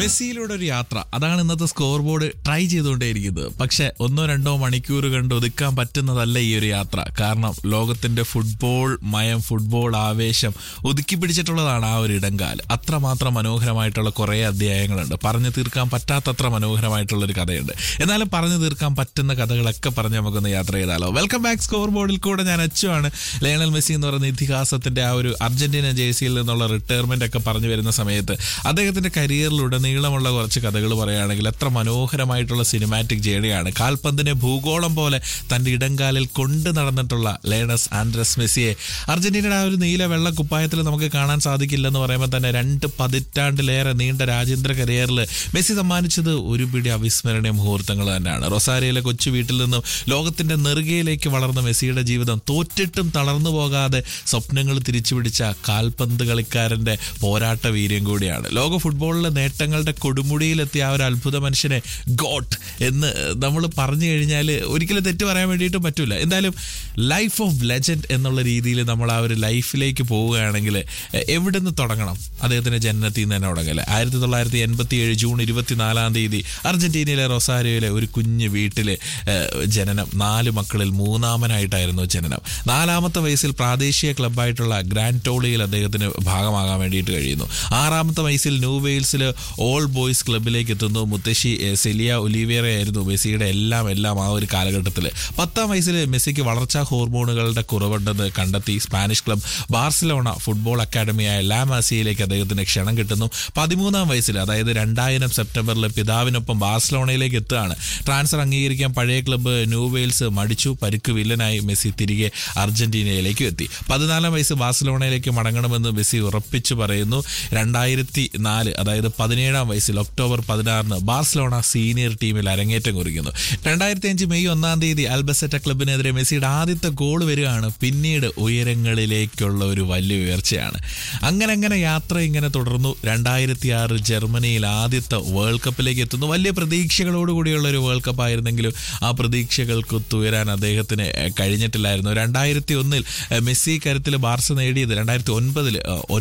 മെസ്സിയിലൂടെ ഒരു യാത്ര അതാണ് ഇന്നത്തെ സ്കോർ ബോർഡ് ട്രൈ ചെയ്തുകൊണ്ടേയിരിക്കുന്നത് പക്ഷെ ഒന്നോ രണ്ടോ മണിക്കൂർ കണ്ട് ഒതുക്കാൻ പറ്റുന്നതല്ല ഈ ഒരു യാത്ര കാരണം ലോകത്തിന്റെ ഫുട്ബോൾ മയം ഫുട്ബോൾ ആവേശം ഒതുക്കി പിടിച്ചിട്ടുള്ളതാണ് ആ ഒരു ഇടങ്കാല് അത്രമാത്രം മനോഹരമായിട്ടുള്ള കുറേ അധ്യായങ്ങളുണ്ട് പറഞ്ഞു തീർക്കാൻ പറ്റാത്തത്ര മനോഹരമായിട്ടുള്ള ഒരു കഥയുണ്ട് എന്നാലും പറഞ്ഞു തീർക്കാൻ പറ്റുന്ന കഥകളൊക്കെ പറഞ്ഞ് നമുക്കൊന്ന് യാത്ര ചെയ്താലോ വെൽക്കം ബാക്ക് സ്കോർ ബോർഡിൽ കൂടെ ഞാൻ അച്ചുവാണ് ലയണൽ മെസ്സി എന്ന് പറയുന്ന ഇതിഹാസത്തിന്റെ ആ ഒരു അർജന്റീന ജേഴ്സിയിൽ നിന്നുള്ള റിട്ടയർമെന്റ് ഒക്കെ പറഞ്ഞു വരുന്ന സമയത്ത് അദ്ദേഹത്തിന്റെ കരിയറിലുടനീളമുള്ള കുറച്ച് കഥകൾ പറയുകയാണെങ്കിൽ എത്ര മനോഹരമായിട്ടുള്ള സിനിമാറ്റിക് ജേണിയാണ് കാൽപന്തിനെ ഭൂഗോളം പോലെ തന്റെ ഇടങ്കാലിൽ കൊണ്ട് നടന്നിട്ടുള്ള ലേണസ് ആൻഡ്രസ് മെസ്സിയെ അർജന്റീനയുടെ ആ ഒരു നീല വെള്ള കുപ്പായത്തിൽ നമുക്ക് കാണാൻ സാധിക്കില്ലെന്ന് പറയുമ്പോൾ തന്നെ രണ്ട് പതിറ്റാണ്ടിലേറെ നീണ്ട രാജ്യാന്തര കരിയറിൽ മെസ്സി സമ്മാനിച്ചത് ഒരു പിടി അവിസ്മരണീയ മുഹൂർത്തങ്ങൾ തന്നെയാണ് റൊസാരിയിലെ കൊച്ചു വീട്ടിൽ നിന്നും ലോകത്തിന്റെ നെറുകയിലേക്ക് വളർന്ന മെസ്സിയുടെ ജീവിതം തോറ്റിട്ടും തളർന്നു പോകാതെ സ്വപ്നങ്ങൾ തിരിച്ചുപിടിച്ച കാൽപന്ത് കളിക്കാരന്റെ പോരാട്ട വീര്യം കൂടിയാണ് ലോക ഫുട്ബോളിലെ നേട്ടങ്ങളുടെ കൊടുമുടിയിലെത്തിയ ആ ഒരു അത്ഭുത മനുഷ്യനെ ഗോട്ട് എന്ന് നമ്മൾ പറഞ്ഞു കഴിഞ്ഞാൽ ഒരിക്കലും തെറ്റ് പറയാൻ വേണ്ടിയിട്ടും പറ്റൂല എന്തായാലും ലൈഫ് ഓഫ് ലെജൻഡ് എന്നുള്ള രീതിയിൽ നമ്മൾ ആ ഒരു ലൈഫിലേക്ക് പോവുകയാണെങ്കിൽ എവിടെ നിന്ന് തുടങ്ങണം അദ്ദേഹത്തിന്റെ ജനനത്തിൽ നിന്ന് തന്നെ തുടങ്ങല്ലേ ആയിരത്തി തൊള്ളായിരത്തി എൺപത്തി ഏഴ് ജൂൺ ഇരുപത്തിനാലാം തീയതി അർജന്റീനയിലെ റൊസാരിയോയിലെ ഒരു കുഞ്ഞു വീട്ടിലെ ഏഹ്, ജനനം നാല് മക്കളിൽ മൂന്നാമനായിട്ടായിരുന്നു ജനനം നാലാമത്തെ വയസ്സിൽ പ്രാദേശിക ക്ലബ്ബായിട്ടുള്ള ഗ്രാൻഡ് ടോളിയിൽ അദ്ദേഹത്തിന് ഭാഗമാകാൻ വേണ്ടിയിട്ട് കഴിയുന്നു ആറാമത്തെ വയസ്സിൽ ന്യൂ വെയിൽസിൽ ഓൾ ബോയ്സ് ക്ലബ്ബിലേക്ക് എത്തുന്നു മുത്തശ്ശി ഏഹ്, സെലിയ ഒലിവേറ ആയിരുന്നു മെസ്സിയുടെ എല്ലാം എല്ലാം ആ ഒരു കാലഘട്ടത്തിൽ പത്താം വയസ്സിൽ മെസ്സിക്ക് വളർച്ചാ ഹോർമോണുകളുടെ കുറവുണ്ടെന്ന് കണ്ടെത്തി സ്പാനിഷ് ക്ലബ് ബാർസലോണ ഫുട്ബോൾ അക്കാദമിയായ ലാമാസിയയിലേക്ക് അദ്ദേഹത്തിന് ക്ഷണം കിട്ടുന്നു പതിമൂന്നാം വയസ്സിൽ അതായത് രണ്ടായിരം സെപ്റ്റംബറിൽ പിതാവിനൊപ്പം ബാർസലോണയിലേക്ക് എത്തുകയാണ് ട്രാൻസ്ഫർ അംഗീകരിക്കാൻ പഴയ ക്ലബ്ബ് ന്യൂ വെയിൽസ് മടിച്ചു പരിക്ക് വില്ലനായി മെസ്സി തിരികെ അർജന്റീനയിലേക്ക് എത്തി പതിനാലാം വയസ്സ് ബാർസലോണയിലേക്ക് മടങ്ങണമെന്ന് മെസ്സി ഉറപ്പിച്ചു പറയുന്നു രണ്ടായിരത്തി നാല് അതായത് പതിനേഴാം വയസ്സിൽ ഒക്ടോബർ പതിനാറിന് ബാർസലോണ സീനിയർ ടീമിൽ അരങ്ങേറ്റം കുറിക്കുന്നു രണ്ടായിരത്തി അഞ്ച് മെയ് ഒന്നാം തീയതി അൽബസെറ്റ ക്ലബിനെതിരെ മെസ്സിയുടെ ആദ്യത്തെ ഗോൾ വരികയാണ് പിന്നീട് ഉയരങ്ങളിലേക്കുള്ള ഒരു വലിയ ഉയർച്ചയാണ് അങ്ങനെ അങ്ങനെ യാത്ര ഇങ്ങനെ തുടർന്നു രണ്ടായിരത്തി ആറ് ജർമ്മനിയിൽ ആദ്യത്തെ വേൾഡ് കപ്പിലേക്ക് എത്തുന്നു വലിയ പ്രതീക്ഷകളോടുകൂടിയുള്ള ഒരു വേൾഡ് കപ്പ് ആയിരുന്നെങ്കിലും ആ പ്രതീക്ഷകൾക്ക് തുയരാൻ അദ്ദേഹത്തിന് ഏഹ്, കഴിഞ്ഞിട്ടില്ലായിരുന്നു രണ്ടായിരത്തി ഒന്നിൽ ഏഹ്, മെസ്സി കരുത്തിൽ ബാർസ നേടിയത് രണ്ടായിരത്തി ഒൻപതിൽ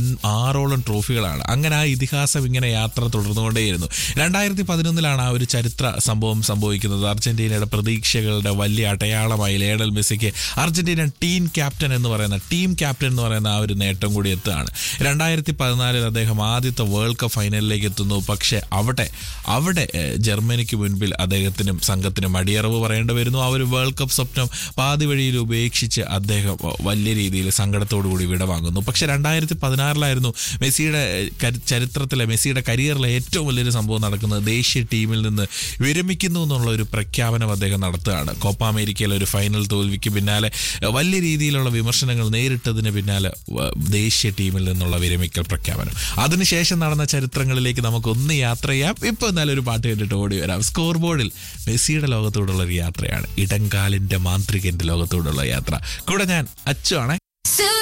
ആറോളം ട്രോഫികളാണ് അങ്ങനെ ആ ഇതിഹാസം ഇങ്ങനെ യാത്ര തുടർന്നുകൊണ്ടേയിരുന്നു രണ്ടായിരത്തി പതിനൊന്നിലാണ് ആ ഒരു ചരിത്ര സംഭവം സംഭവിക്കുന്നത് അർജന്റീനയുടെ പ്രതീക്ഷകളുടെ വലിയ അടയാളമായി ലേണൽ മെസ്സിക്ക് അർജന്റീന ടീം ക്യാപ്റ്റൻ എന്ന് പറയുന്ന ടീം ക്യാപ്റ്റൻ എന്ന് പറയുന്ന ആ ഒരു നേട്ടം കൂടി എത്തുകയാണ് രണ്ടായിരത്തി പതിനാലിൽ അദ്ദേഹം ആദ്യത്തെ വേൾഡ് കപ്പ് ഫൈനലിലേക്ക് എത്തുന്നു പക്ഷേ അവിടെ അവിടെ ഏഹ്, ജർമ്മനിക്ക് മുൻപിൽ അദ്ദേഹത്തിനും സംഘത്തിനും അടിയറവ് പറയേണ്ടി വരുന്നു ആ ഒരു വേൾഡ് കപ്പ് സ്വപ്നം പാതി വഴിയിൽ ഉപേക്ഷിച്ച് അദ്ദേഹം വലിയ രീതിയിൽ സങ്കടത്തോടു കൂടി വിടവാങ്ങുന്നു പക്ഷെ രണ്ടായിരത്തി പതിനാറിലായിരുന്നു മെസ്സിയുടെ ഏഹ്, കരി- ചരിത്രത്തിലെ മെസ്സിയുടെ കരിയറിലെ ഏറ്റവും വലിയൊരു സംഭവം നടക്കുന്നത് ദേശീയ ടീമിൽ നിന്ന് വിരമിക്കുന്നു എന്നുള്ള ഒരു പ്രഖ്യാപനം അദ്ദേഹം നടത്തുകയാണ് കോപ്പ അമേരിക്കയിലെ ഒരു ഫൈനൽ തോൽവിക്ക് പിന്നാലെ ഏഹ്, വലിയ രീതിയിലുള്ള വിമർശനങ്ങൾ നേരിട്ടതിന് പിന്നാലെ വ- ദേശീയ ടീമിൽ നിന്നുള്ള വിരമിക്കൽ പ്രഖ്യാപനം അതിനുശേഷം നടന്ന ചരിത്രങ്ങളിലേക്ക് നമുക്കൊന്ന് യാത്ര ചെയ്യാം ഇപ്പൊ എന്നാലും ഒരു പാട്ട് കേട്ടിട്ട് ഓടി വരാം സ്കോർ ബോർഡിൽ മെസ്സിയുടെ ലോകത്തോടുള്ള ഒരു യാത്രയാണ് ഇടങ്കാലിന്റെ മാന്ത്രികന്റെ ലോകത്തോടുള്ള യാത്ര കൂടെ ഞാൻ അച്ചു ആണേ Soon